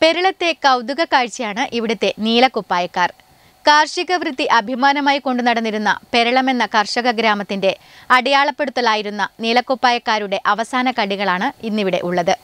പെരളത്തെ കൗതുക കാഴ്ചയാണ് ഇവിടുത്തെ നീലക്കുപ്പായക്കാർ കാർഷിക വൃത്തി അഭിമാനമായി കൊണ്ടു നടന്നിരുന്ന പെരളമെന്ന കർഷക ഗ്രാമത്തിന്റെ അടയാളപ്പെടുത്തലായിരുന്ന നീലക്കുപ്പായക്കാരുടെ അവസാന കടികളാണ് ഇന്നിവിടെ ഉള്ളത്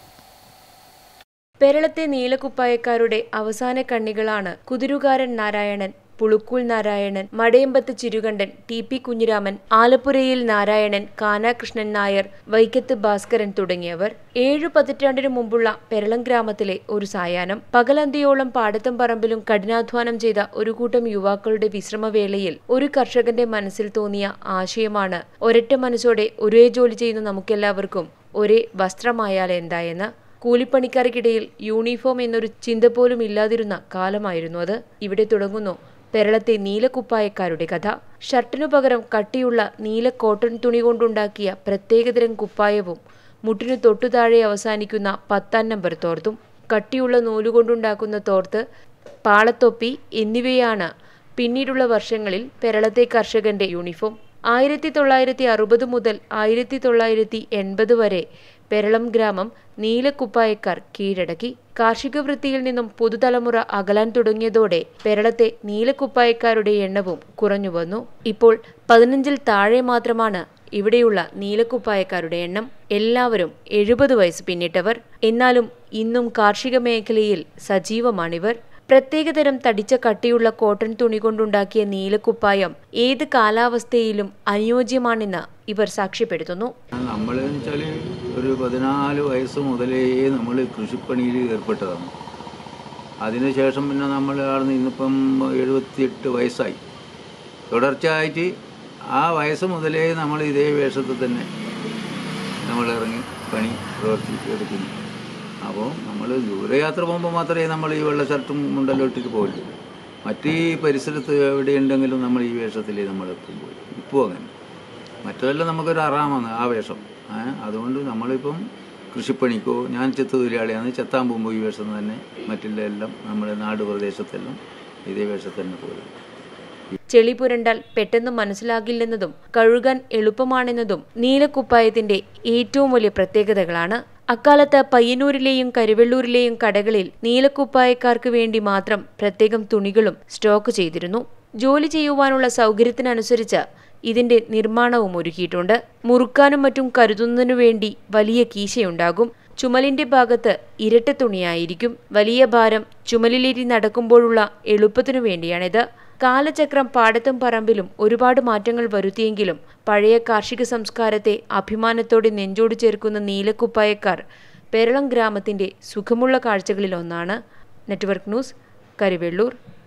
പെരളത്തെ നീലക്കുപ്പായക്കാരുടെ അവസാന കണ്ണികളാണ് കുതിരുകാരൻ നാരായണൻ പുളുക്കൂൽ നാരായണൻ മടയമ്പത്ത് ചിരുകണ്ഠൻ ടി പി കുഞ്ഞിരാമൻ ആലപ്പുരയിൽ നാരായണൻ കാനാകൃഷ്ണൻ നായർ വൈക്കത്ത് ഭാസ്കരൻ തുടങ്ങിയവർ ഏഴു പതിറ്റാണ്ടിനു മുമ്പുള്ള പെരളം ഗ്രാമത്തിലെ ഒരു സായാഹ്നം പകലന്തിയോളം പാടത്തും പറമ്പിലും കഠിനാധ്വാനം ചെയ്ത ഒരു കൂട്ടം യുവാക്കളുടെ വിശ്രമവേളയിൽ ഒരു കർഷകന്റെ മനസ്സിൽ തോന്നിയ ആശയമാണ് ഒരൊറ്റ മനസ്സോടെ ഒരേ ജോലി ചെയ്യുന്ന നമുക്കെല്ലാവർക്കും ഒരേ വസ്ത്രമായാൽ എന്തായെന്ന് കൂലിപ്പണിക്കാർക്കിടയിൽ യൂണിഫോം എന്നൊരു ചിന്ത പോലും ഇല്ലാതിരുന്ന കാലമായിരുന്നു അത് ഇവിടെ തുടങ്ങുന്നു പെരളത്തെ നീലക്കുപ്പായക്കാരുടെ കഥ ഷർട്ടിനു പകരം കട്ടിയുള്ള നീല കോട്ടൺ തുണി കൊണ്ടുണ്ടാക്കിയ പ്രത്യേകതരം കുപ്പായവും മുട്ടിനു തൊട്ടുതാഴെ അവസാനിക്കുന്ന പത്താം നമ്പർ തോർത്തും കട്ടിയുള്ള നൂലുകൊണ്ടുണ്ടാക്കുന്ന തോർത്ത് പാളത്തൊപ്പി എന്നിവയാണ് പിന്നീടുള്ള വർഷങ്ങളിൽ പെരളത്തെ കർഷകന്റെ യൂണിഫോം ആയിരത്തി തൊള്ളായിരത്തി അറുപത് മുതൽ ആയിരത്തി തൊള്ളായിരത്തി എൺപത് വരെ പെരളം ഗ്രാമം നീലക്കുപ്പായക്കാർ കീഴടക്കി കാർഷിക വൃത്തിയിൽ നിന്നും പുതുതലമുറ അകലാൻ തുടങ്ങിയതോടെ പെരളത്തെ നീലക്കുപ്പായക്കാരുടെ എണ്ണവും കുറഞ്ഞു വന്നു ഇപ്പോൾ പതിനഞ്ചിൽ താഴെ മാത്രമാണ് ഇവിടെയുള്ള നീലക്കുപ്പായക്കാരുടെ എണ്ണം എല്ലാവരും എഴുപത് വയസ്സ് പിന്നിട്ടവർ എന്നാലും ഇന്നും കാർഷിക മേഖലയിൽ സജീവമാണിവർ പ്രത്യേകതരം തടിച്ച കട്ടിയുള്ള കോട്ടൺ തുണി കൊണ്ടുണ്ടാക്കിയ നീലക്കുപ്പായം ഏത് കാലാവസ്ഥയിലും അനുയോജ്യമാണെന്ന് ഇവർ സാക്ഷ്യപ്പെടുത്തുന്നു നമ്മൾ വെച്ചാൽ ഒരു പതിനാല് വയസ്സ് മുതലേ നമ്മൾ കൃഷിപ്പണിയിൽ ഏർപ്പെട്ടതാണ് അതിനുശേഷം പിന്നെ നമ്മൾ അവിടെ ഇന്നിപ്പം എഴുപത്തിയെട്ട് വയസ്സായി തുടർച്ചയായിട്ട് ആ വയസ്സ് മുതലേ നമ്മൾ ഇതേ വേഷത്തിൽ തന്നെ നമ്മൾ ഇറങ്ങി പണി പ്രവർത്തിച്ചെടുക്കുന്നു അപ്പോൾ നമ്മൾ ദൂരയാത്ര പോകുമ്പോൾ മാത്രമേ നമ്മൾ ഈ വെള്ള ഷർട്ടും മുണ്ടെല്ലാം ഇട്ടിട്ട് പോയുള്ളൂ മറ്റ് ഈ പരിസരത്ത് എവിടെയുണ്ടെങ്കിലും നമ്മൾ ഈ വേഷത്തിൽ നമ്മൾ എത്തുമ്പോൾ ഇപ്പോൾ അങ്ങനെ മറ്റതെല്ലാം നമുക്കൊരു അറാമാണ് ആ വേഷം ഏ? അതുകൊണ്ട് നമ്മളിപ്പം കൃഷിപ്പണിക്കോ ഞാൻ ചെത്ത് തൊഴിലാളിയാണ് ചെത്താൻ പോകുമ്പോൾ ഈ വേഷം തന്നെ മറ്റുള്ള എല്ലാം നമ്മുടെ നാട് പ്രദേശത്തെല്ലാം ഇതേ വേഷത്തിൽ തന്നെ പോകും ചെളി പുരണ്ടാൽ പെട്ടെന്ന് മനസ്സിലാകില്ലെന്നതും കഴുകാൻ എളുപ്പമാണെന്നതും നീലക്കുപ്പായത്തിന്റെ ഏറ്റവും വലിയ പ്രത്യേകതകളാണ് അക്കാലത്ത് പയ്യന്നൂരിലെയും കരുവള്ളൂരിലെയും കടകളിൽ നീലക്കുപ്പായക്കാർക്ക് വേണ്ടി മാത്രം പ്രത്യേകം തുണികളും സ്റ്റോക്ക് ചെയ്തിരുന്നു ജോലി ചെയ്യുവാനുള്ള സൗകര്യത്തിനനുസരിച്ച് ഇതിന്റെ നിർമ്മാണവും ഒരുക്കിയിട്ടുണ്ട് മുറുക്കാനും മറ്റും കരുതുന്നതിനു വേണ്ടി വലിയ കീശയുണ്ടാകും ചുമലിന്റെ ഭാഗത്ത് ഇരട്ട തുണിയായിരിക്കും വലിയ ഭാരം ചുമലിലേറ്റി നടക്കുമ്പോഴുള്ള എളുപ്പത്തിനു വേണ്ടിയാണിത് കാലചക്രം പാടത്തും പറമ്പിലും ഒരുപാട് മാറ്റങ്ങൾ വരുത്തിയെങ്കിലും പഴയ കാർഷിക സംസ്കാരത്തെ അഭിമാനത്തോടെ നെഞ്ചോട് ചേർക്കുന്ന നീലക്കുപ്പായക്കാർ പെരളം ഗ്രാമത്തിന്റെ സുഖമുള്ള കാഴ്ചകളിലൊന്നാണ് നെറ്റ്വർക്ക് ന്യൂസ് കരിവെള്ളൂർ